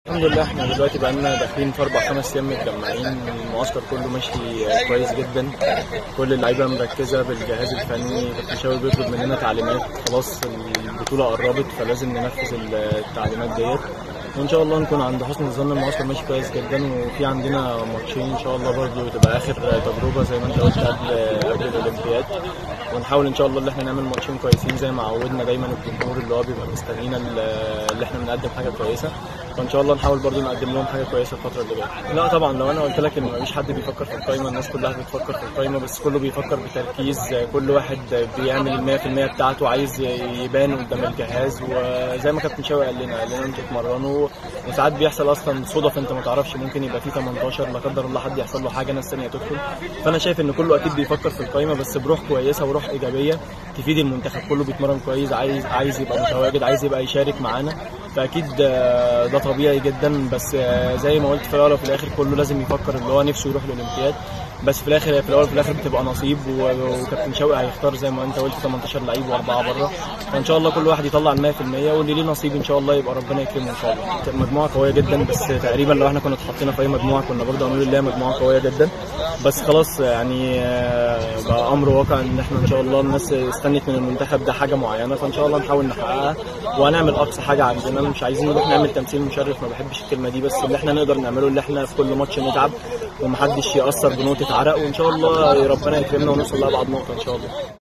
الحمد لله احنا دلوقتي بقى لنا داخلين في اربع خمس ايام متجمعين المعسكر كله ماشي كويس جدا كل اللعيبه مركزه بالجهاز الفني كابتن شاوي بيطلب مننا تعليمات خلاص البطوله قربت فلازم ننفذ التعليمات ديت وان شاء الله نكون عند حسن الظن المعسكر ماشي كويس جدا وفي عندنا ماتشين ان شاء الله برضه تبقى اخر تجربه زي ما انت قلت قبل قبل الاولمبياد ونحاول ان شاء الله ان احنا نعمل ماتشين كويسين زي ما عودنا دايما الجمهور اللي هو بيبقى مستنينا اللي احنا بنقدم حاجه كويسه فان شاء الله نحاول برضو نقدم لهم حاجه كويسه الفتره اللي جايه لا طبعا لو انا قلت لك ان مفيش حد بيفكر في القايمه الناس كلها بتفكر في القايمه بس كله بيفكر بتركيز كل واحد بيعمل ال 100% بتاعته عايز يبان قدام الجهاز وزي ما كابتن شاوي قال لنا قال لنا انتوا اتمرنوا وساعات بيحصل اصلا صدف انت ما تعرفش ممكن يبقى في 18 لا قدر الله حد يحصل له حاجه ناس ثانيه تدخل فانا شايف ان كله اكيد بيفكر في القايمه بس بروح كويسه وروح ايجابيه تفيد المنتخب كله بيتمرن كويس عايز عايز يبقى متواجد عايز يبقى يشارك معانا فاكيد ده طبيعي جدا بس زي ما قلت في الاول وفي الاخر كله لازم يفكر اللي هو نفسه يروح الاولمبياد بس في الاخر في الاول وفي الاخر بتبقى نصيب وكابتن شوقي هيختار زي ما انت قلت 18 لعيب واربعه بره فان شاء الله كل واحد يطلع ال 100% واللي ليه نصيب ان شاء الله يبقى ربنا يكرمه ان شاء الله مجموعه قويه جدا بس تقريبا لو احنا كنا اتحطينا في اي مجموعه كنا برضه هنقول ان هي مجموعه قويه جدا بس خلاص يعني بقى امر واقع ان احنا ان شاء الله الناس استنت من المنتخب ده حاجه معينه فان شاء الله نحاول نحققها وهنعمل اقصى حاجه عندنا مش عايزين نروح نعمل تمثيل مشرف ما بحبش الكلمه دي بس اللي احنا نقدر نعمله اللي احنا في كل ماتش نتعب ومحدش ياثر بنقطه عرق وان شاء الله ربنا يكرمنا ونوصل لابعد نقطه ان شاء الله